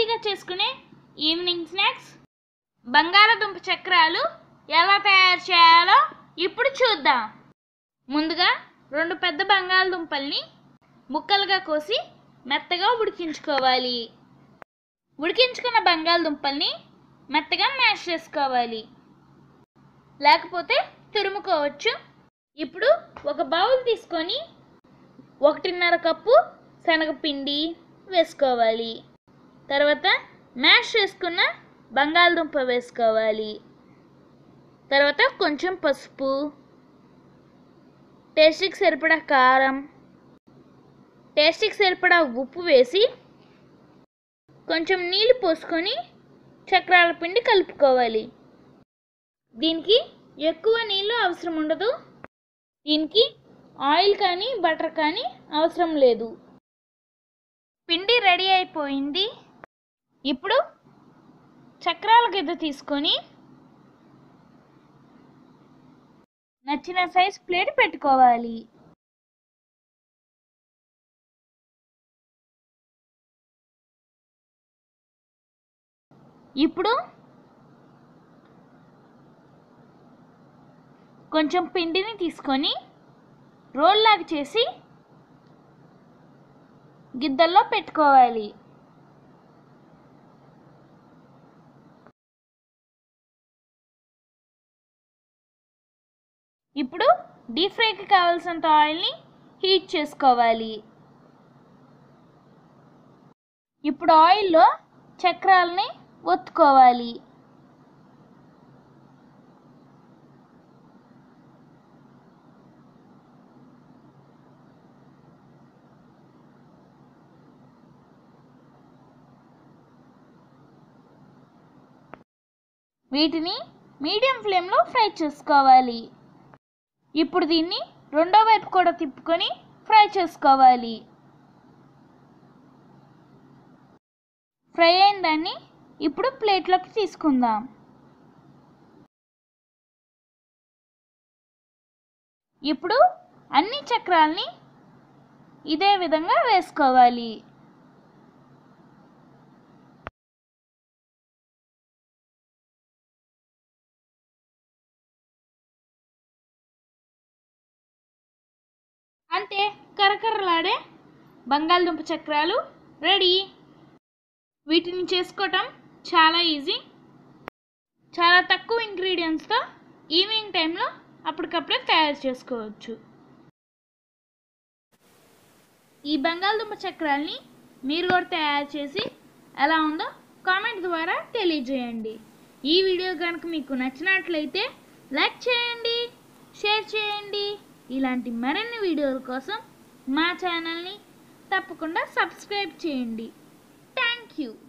ఈజీగా చేసుకునే evening snacks బంగాళదుంప చక్రాలు ఎలా తయారు చేయాలో ఇప్పుడు చూద్దాం ముందుగా రెండు పెద్ద బంగాళదుంపల్ని ముక్కలుగా కోసి మెత్తగా ఉడికించుకోవాలి ఉడికించుకున్న బంగాళదుంపల్ని మెత్తగా మ్యాష్ చేసుకోవాలి లేకపోతే తురుముకోవచ్చు ఇప్పుడు ఒక బౌల్ తీసుకొని ఒకటిన్నర కప్పు శనగపిండి వేసుకోవాలి తర్వాత మ్యాష్ చేసుకున్న బంగాళదుంప వేసుకోవాలి తర్వాత కొంచెం పసుపు టేస్ట్కి సరిపడా కారం టేస్ట్కి సరిపడా ఉప్పు వేసి కొంచెం నీళ్ళు పోసుకొని చక్రాల పిండి కలుపుకోవాలి దీనికి ఎక్కువ నీళ్ళు అవసరం ఉండదు దీనికి ఆయిల్ కానీ బటర్ కానీ అవసరం లేదు పిండి రెడీ అయిపోయింది ఇప్పుడు చక్రాల గిద్ద తీసుకొని నచ్చిన సైజ్ ప్లేట్ పెట్టుకోవాలి ఇప్పుడు కొంచెం పిండిని తీసుకొని రోల్ లాగా చేసి గిద్దల్లో పెట్టుకోవాలి ఇప్పుడు డీప్ ఫ్రైకి కావాల్సినంత ఆయిల్ని హీట్ చేసుకోవాలి ఇప్పుడు ఆయిల్లో చక్రాలని ఒత్తుకోవాలి వీటిని మీడియం ఫ్లేమ్లో ఫ్రై చేసుకోవాలి ఇప్పుడు దీన్ని రెండో వైపు కూడా తిప్పుకొని ఫ్రై చేసుకోవాలి ఫ్రై అయిన దాన్ని ఇప్పుడు ప్లేట్లోకి తీసుకుందాం ఇప్పుడు అన్ని చక్రాల్ని ఇదే విధంగా వేసుకోవాలి అంతే కరకరలాడే బంగాళదుంప చక్రాలు రెడీ వీటిని చేసుకోవటం చాలా ఈజీ చాలా తక్కువ ఇంగ్రీడియంట్స్తో ఈవినింగ్ టైంలో అప్పటికప్పుడే తయారు చేసుకోవచ్చు ఈ బంగాళదుంప చక్రాల్ని మీరు కూడా తయారు చేసి ఎలా ఉందో కామెంట్ ద్వారా తెలియజేయండి ఈ వీడియో కనుక మీకు నచ్చినట్లయితే లైక్ చేయండి షేర్ చేయండి ఇలాంటి మరిన్ని వీడియోల కోసం మా ఛానల్ని తప్పకుండా సబ్స్క్రైబ్ చేయండి థ్యాంక్ యూ